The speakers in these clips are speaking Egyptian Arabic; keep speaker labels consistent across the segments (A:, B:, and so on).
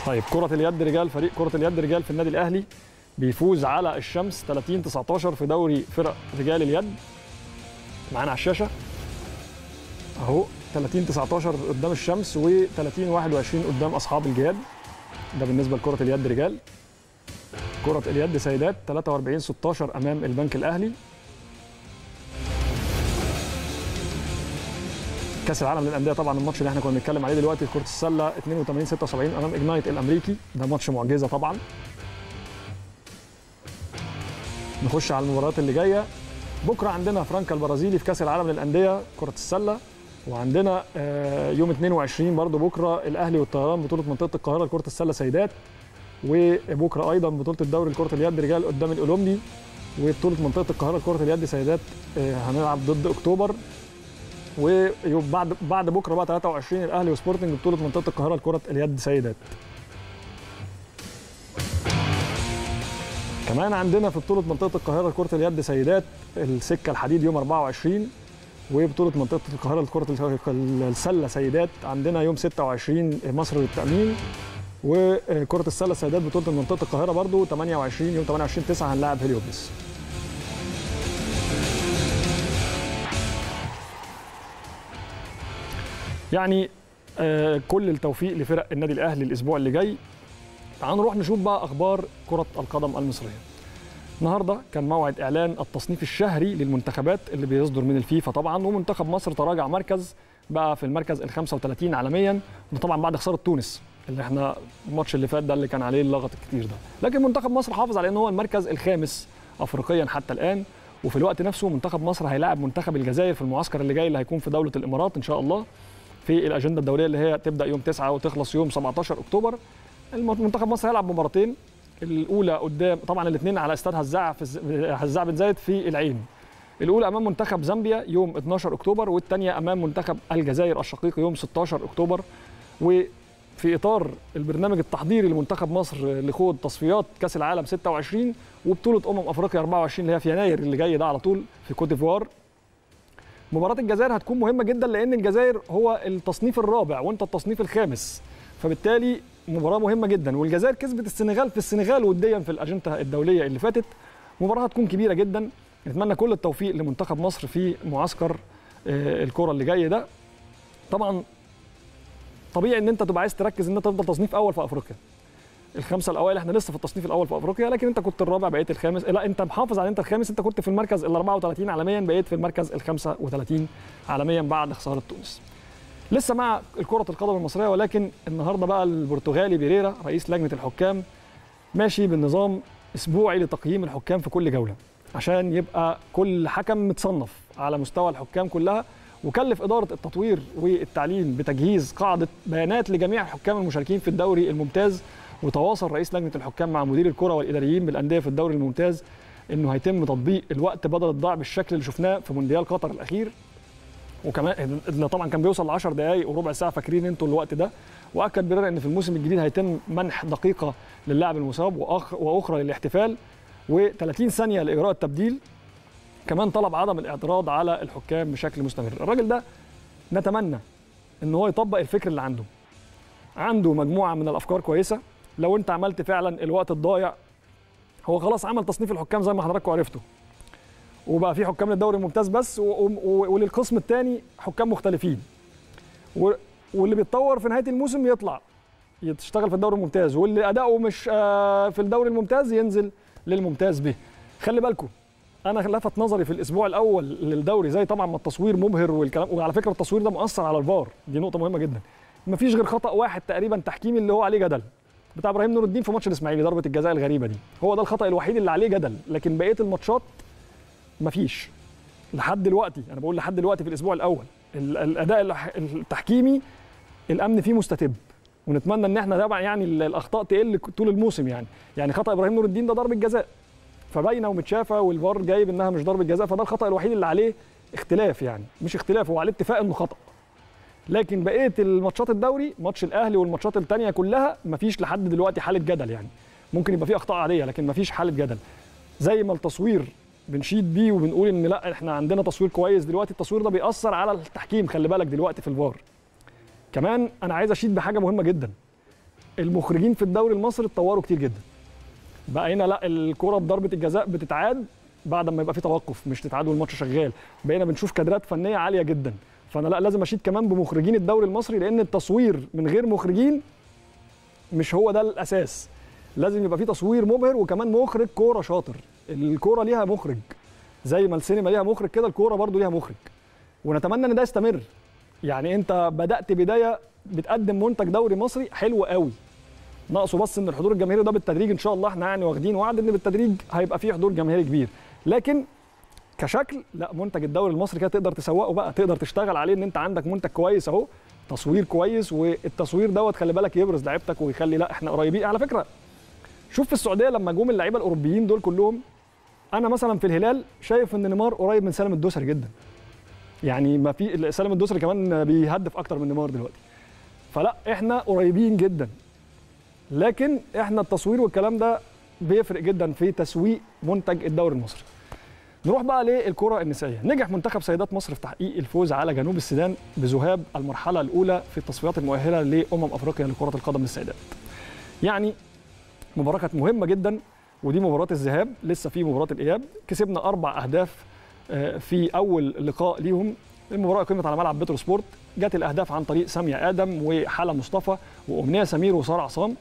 A: طيب كرة اليد رجال فريق كرة اليد رجال في النادي الأهلي بيفوز على الشمس 30 19 في دوري فرق رجال اليد معانا على الشاشة أهو 30 19 قدام الشمس و 30 21 قدام أصحاب الجياد ده بالنسبة لكرة اليد رجال كرة اليد سيدات 43 16 أمام البنك الأهلي كاس العالم للانديه طبعا الماتش اللي احنا كنا بنتكلم عليه دلوقتي كره السله 82 76 امام اجنايت الامريكي ده ماتش معجزه طبعا نخش على المباريات اللي جايه بكره عندنا فرانكا البرازيلي في كاس العالم للانديه كره السله وعندنا آه، يوم 22 برضو بكره الاهلي والطيران بطوله منطقه القاهره لكره السله سيدات وبكره ايضا بطوله الدوري لكره اليد رجال قدام الاولمبي وبطوله منطقه القاهره لكره اليد سيدات آه، هنلعب ضد اكتوبر وبعد بعد بكره بقى 23 الاهلي وسبورتنج بطوله منطقه القاهره لكره اليد سيدات كمان عندنا في بطوله منطقه القاهره لكره اليد سيدات السكه الحديد يوم 24 وبطوله منطقه القاهره لكره السله سيدات عندنا يوم 26 مصر للتامين وكره السله سيدات بطوله منطقه القاهره برضو 28 يوم 28 9 هنلاعب هليوبلس يعني آه، كل التوفيق لفرق النادي الاهلي الاسبوع اللي جاي تعالوا نروح نشوف بقى اخبار كره القدم المصريه النهارده كان موعد اعلان التصنيف الشهري للمنتخبات اللي بيصدر من الفيفا طبعا ومنتخب مصر تراجع مركز بقى في المركز ال 35 عالميا ده طبعا بعد خساره تونس اللي احنا الماتش اللي فات ده اللي كان عليه اللغط الكتير ده لكن منتخب مصر حافظ على ان هو المركز الخامس افريقيا حتى الان وفي الوقت نفسه منتخب مصر هيلاعب منتخب الجزائر في المعسكر اللي جاي اللي هيكون في دوله الامارات ان شاء الله في الاجنده الدوليه اللي هي تبدا يوم 9 وتخلص يوم 17 اكتوبر منتخب مصر هيلعب مباراتين الاولى قدام طبعا الاثنين على استاد هزاع في الز- هزاع بن زايد في العين الاولى امام منتخب زامبيا يوم 12 اكتوبر والثانيه امام منتخب الجزائر الشقيق يوم 16 اكتوبر وفي اطار البرنامج التحضيري لمنتخب مصر لخوض تصفيات كاس العالم 26 وبطوله امم افريقيا 24 اللي هي في يناير اللي جاي ده على طول في كوت ديفوار مباراة الجزائر هتكون مهمة جدا لأن الجزائر هو التصنيف الرابع وأنت التصنيف الخامس فبالتالي مباراة مهمة جدا والجزائر كسبت السنغال في السنغال وديا في الأجندة الدولية اللي فاتت مباراة هتكون كبيرة جدا نتمنى كل التوفيق لمنتخب مصر في معسكر آه، الكرة اللي جاي ده طبعا طبيعي ان انت تبقى عايز تركز ان انت تفضل تصنيف اول في افريقيا الخمسه الاوائل احنا لسه في التصنيف الاول في افريقيا لكن انت كنت الرابع بقيت الخامس لا انت محافظ على انت الخامس انت كنت في المركز ال 34 عالميا بقيت في المركز ال 35 عالميا بعد خساره تونس لسه مع كرة القدم المصرية ولكن النهارده بقى البرتغالي بيريرا رئيس لجنة الحكام ماشي بالنظام اسبوعي لتقييم الحكام في كل جولة عشان يبقى كل حكم متصنف على مستوى الحكام كلها وكلف إدارة التطوير والتعليم بتجهيز قاعدة بيانات لجميع الحكام المشاركين في الدوري الممتاز وتواصل رئيس لجنة الحكام مع مدير الكرة والإداريين بالأندية في الدوري الممتاز إنه هيتم تطبيق الوقت بدل الضاع بالشكل اللي شفناه في مونديال قطر الأخير وكمان اللي طبعا كان بيوصل ل 10 دقائق وربع ساعه فاكرين انتوا الوقت ده واكد بيريرا ان في الموسم الجديد هيتم منح دقيقه للاعب المصاب وأخ واخرى للاحتفال و30 ثانيه لاجراء التبديل كمان طلب عدم الاعتراض على الحكام بشكل مستمر الراجل ده نتمنى ان هو يطبق الفكر اللي عنده عنده مجموعه من الافكار كويسه لو انت عملت فعلا الوقت الضايع هو خلاص عمل تصنيف الحكام زي ما حضراتكم عرفتوا وبقى في حكام للدوري الممتاز بس و- و- وللقسم الثاني حكام مختلفين و- واللي بيتطور في نهايه الموسم يطلع يشتغل في الدوري الممتاز واللي اداؤه مش آه، في الدوري الممتاز ينزل للممتاز به خلي بالكم انا لفت نظري في الاسبوع الاول للدوري زي طبعا ما التصوير مبهر والكلام وعلى فكره التصوير ده مؤثر على الفار دي نقطه مهمه جدا مفيش غير خطا واحد تقريبا تحكيمي اللي هو عليه جدل بتاع ابراهيم نور الدين في ماتش الاسماعيلي ضربه الجزاء الغريبه دي هو ده الخطا الوحيد اللي عليه جدل لكن بقيه الماتشات مفيش لحد دلوقتي انا بقول لحد دلوقتي في الاسبوع الاول ال- الاداء الح- التحكيمي الامن فيه مستتب ونتمنى ان احنا طبعا يعني ال- الاخطاء تقل ك- طول الموسم يعني يعني خطا ابراهيم نور الدين ده ضربه جزاء فباينه ومتشافه والفار جايب انها مش ضربه جزاء فده الخطا الوحيد اللي عليه اختلاف يعني مش اختلاف هو عليه اتفاق انه خطا لكن بقيه الماتشات الدوري ماتش الاهلي والماتشات الثانيه كلها مفيش لحد دلوقتي حاله جدل يعني ممكن يبقى فيه اخطاء عاديه لكن مفيش حاله جدل زي ما التصوير بنشيد بيه وبنقول ان لا احنا عندنا تصوير كويس دلوقتي التصوير ده بيأثر على التحكيم خلي بالك دلوقتي في الفار كمان انا عايز اشيد بحاجه مهمه جدا المخرجين في الدوري المصري اتطوروا كتير جدا بقينا لا الكره بضربه الجزاء بتتعاد بعد ما يبقى في توقف مش تتعاد والماتش شغال بقينا بنشوف كادرات فنيه عاليه جدا فانا لا لازم اشيد كمان بمخرجين الدوري المصري لان التصوير من غير مخرجين مش هو ده الاساس لازم يبقى في تصوير مبهر وكمان مخرج كوره شاطر الكوره ليها مخرج زي ما السينما ليها مخرج كده الكوره برضو ليها مخرج ونتمنى ان ده يستمر يعني انت بدات بدايه بتقدم منتج دوري مصري حلو قوي ناقصه بس ان الحضور الجماهيري ده بالتدريج ان شاء الله احنا يعني واخدين وعد ان بالتدريج هيبقى فيه حضور جماهيري كبير لكن كشكل لا منتج الدوري المصري كده تقدر تسوقه بقى تقدر تشتغل عليه ان انت عندك منتج كويس اهو تصوير كويس والتصوير دوت خلي بالك يبرز لعيبتك ويخلي لا احنا قريبين على فكره شوف في السعوديه لما جم اللعيبه الاوروبيين دول كلهم انا مثلا في الهلال شايف ان نيمار قريب من سالم الدوسري جدا يعني ما في سالم الدوسري كمان بيهدف اكتر من نيمار دلوقتي فلا احنا قريبين جدا لكن احنا التصوير والكلام ده بيفرق جدا في تسويق منتج الدوري المصري نروح بقى للكره النسائيه نجح منتخب سيدات مصر في تحقيق الفوز على جنوب السودان بذهاب المرحله الاولى في التصفيات المؤهله لامم افريقيا لكره القدم للسيدات يعني مباراه كانت مهمه جدا ودي مباراه الذهاب لسه في مباراه الاياب كسبنا اربع اهداف في اول لقاء ليهم المباراه قيمت على ملعب بترو سبورت جت الاهداف عن طريق ساميه ادم وحاله مصطفى وامنيه سمير وساره عصام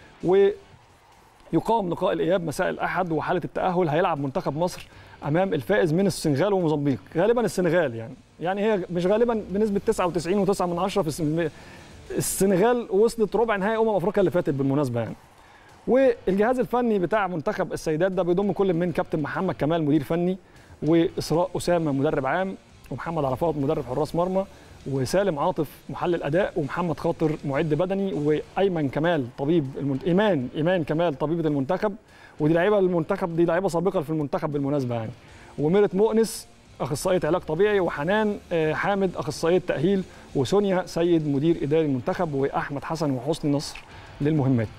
A: ويقام لقاء الاياب مساء الاحد وحاله التاهل هيلعب منتخب مصر امام الفائز من السنغال وموزمبيق غالبا السنغال يعني يعني هي مش غالبا بنسبه 99.9 من 10 في السنغال وصلت ربع نهائي امم افريقيا اللي فاتت بالمناسبه يعني والجهاز الفني بتاع منتخب السيدات ده بيضم كل من كابتن محمد كمال مدير فني واسراء اسامه مدرب عام ومحمد عرفات مدرب حراس مرمى وسالم عاطف محلل اداء ومحمد خاطر معد بدني وايمن كمال طبيب المنت... ايمان ايمان كمال طبيبه المنتخب ودي لعيبه المنتخب دي لعيبه سابقه في المنتخب بالمناسبه يعني وميرت مؤنس اخصائيه علاج طبيعي وحنان حامد اخصائيه تاهيل وسونيا سيد مدير اداري المنتخب واحمد حسن وحسني نصر للمهمات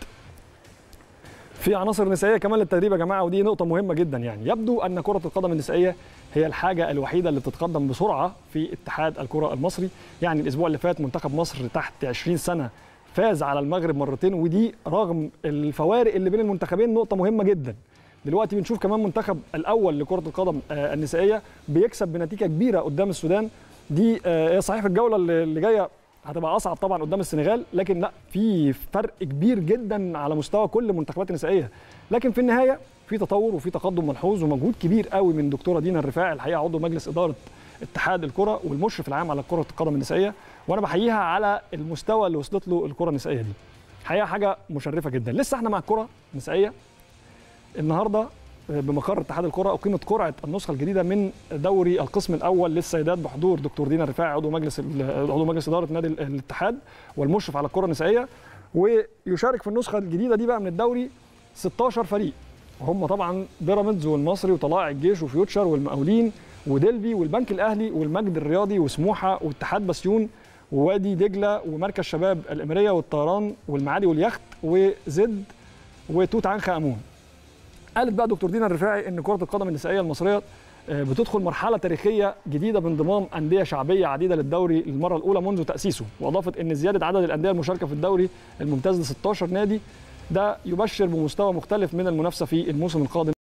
A: في عناصر نسائيه كمان للتدريب يا جماعه ودي نقطه مهمه جدا يعني يبدو ان كره القدم النسائيه هي الحاجه الوحيده اللي بتتقدم بسرعه في اتحاد الكره المصري يعني الاسبوع اللي فات منتخب مصر تحت 20 سنه فاز على المغرب مرتين ودي رغم الفوارق اللي بين المنتخبين نقطه مهمه جدا دلوقتي بنشوف كمان منتخب الاول لكره القدم النسائيه بيكسب بنتيجه كبيره قدام السودان دي هي صحيح في الجوله اللي جايه هتبقى اصعب طبعا قدام السنغال لكن لا في فرق كبير جدا على مستوى كل المنتخبات النسائيه لكن في النهايه في تطور وفي تقدم ملحوظ ومجهود كبير قوي من دكتوره دينا الرفاعي الحقيقه عضو مجلس اداره اتحاد الكره والمشرف العام على كره القدم النسائيه وانا بحييها على المستوى اللي وصلت له الكره النسائيه دي حقيقه حاجه مشرفه جدا لسه احنا مع الكره النسائيه النهارده بمقر اتحاد الكره اقيمت قرعه النسخه الجديده من دوري القسم الاول للسيدات بحضور دكتور دينا الرفاعي عضو مجلس عضو مجلس اداره نادي الاتحاد والمشرف على الكره النسائيه ويشارك في النسخه الجديده دي بقى من الدوري 16 فريق هم طبعا بيراميدز والمصري وطلائع الجيش وفيوتشر والمقاولين وديلفي والبنك الاهلي والمجد الرياضي وسموحه واتحاد بسيون ووادي دجله ومركز شباب الاميريه والطيران والمعادي واليخت وزد وتوت عنخ امون قالت بقى دكتور دينا الرفاعي ان كره القدم النسائيه المصريه بتدخل مرحله تاريخيه جديده بانضمام انديه شعبيه عديده للدوري للمره الاولى منذ تاسيسه واضافت ان زياده عدد الانديه المشاركه في الدوري الممتاز ل 16 نادي ده يبشر بمستوى مختلف من المنافسه في الموسم القادم